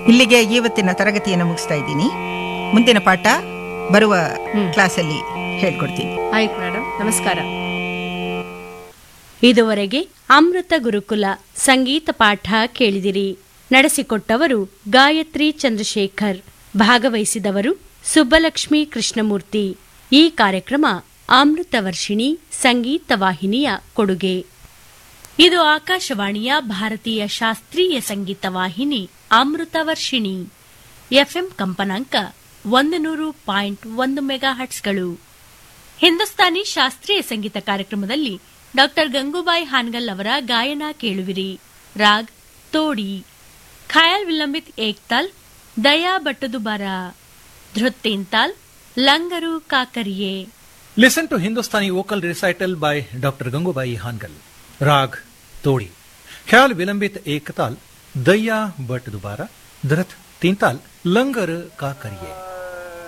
ಇಲ್ಲಿಗೆ ಇವತ್ತಿನ ತರಗತಿಯನ್ನು ಮುಗಿಸ್ತಾ ಇದ್ದೀನಿ ಮುಂದಿನ ಪಾಠ ಬರುವ ಕ್ಲಾಸಲ್ಲಿ ಹೇಳ್ಕೊಡ್ತೀನಿ ಆಯ್ತು ಮೇಡಮ್ ನಮಸ್ಕಾರ ಇದುವರೆಗೆ ಅಮೃತ ಗುರುಕುಲ ಸಂಗೀತ ಪಾಠ ಕೇಳಿದಿರಿ ನಡೆಸಿಕೊಟ್ಟವರು ಗಾಯತ್ರಿ ಚಂದ್ರಶೇಖರ್ ಭಾಗವಹಿಸಿದವರು ಸುಬ್ಬಲಕ್ಷ್ಮಿ ಕೃಷ್ಣಮೂರ್ತಿ ಈ ಕಾರ್ಯಕ್ರಮ ಅಮೃತ ವರ್ಷಿಣಿ ಸಂಗೀತ ವಾಹಿನಿಯ ಕೊಡುಗೆ ಇದು ಆಕಾಶವಾಣಿಯ ಭಾರತೀಯ ಶಾಸ್ತ್ರೀಯ ಸಂಗೀತ ವಾಹಿನಿ ಅಮೃತ ವರ್ಷಿಣಿ ಎಫ್ಎಂ ಕಂಪನಾಂಕ ಒಂದು ನೂರು ಪಾಯಿಂಟ್ ಒಂದು ಮೆಗಾ ಹಟ್ಸ್ಗಳು ಹಿಂದೂಸ್ತಾನಿ ಶಾಸ್ತ್ರೀಯ ಸಂಗೀತ ಕಾರ್ಯಕ್ರಮದಲ್ಲಿ ಡಾಕ್ಟರ್ ಗಂಗೂಬಾಯಿ ಹಾನ್ಗಲ್ ಅವರ ಗಾಯನ ಕೇಳುವಿರಿ ರಾಗ್ ತೋಡಿ ಖಯಾಲ್ ವಿಲಂಬಿತ್ ಏಕ್ತಾಲ್ ದಯಾ ಬಟ್ಟದುಬಾರ ಧೃತ್ತೇಂತಾಲ್ ಲಂಗರು ಕಾಕರಿಯೇ Listen to Hindustani vocal recital by Dr. Gangubai Hangal. Rag Todi. Khyal Vilambit Ektal, Daya Bhat Dubara, Dhrat Tintal, Langar Ka Kariye.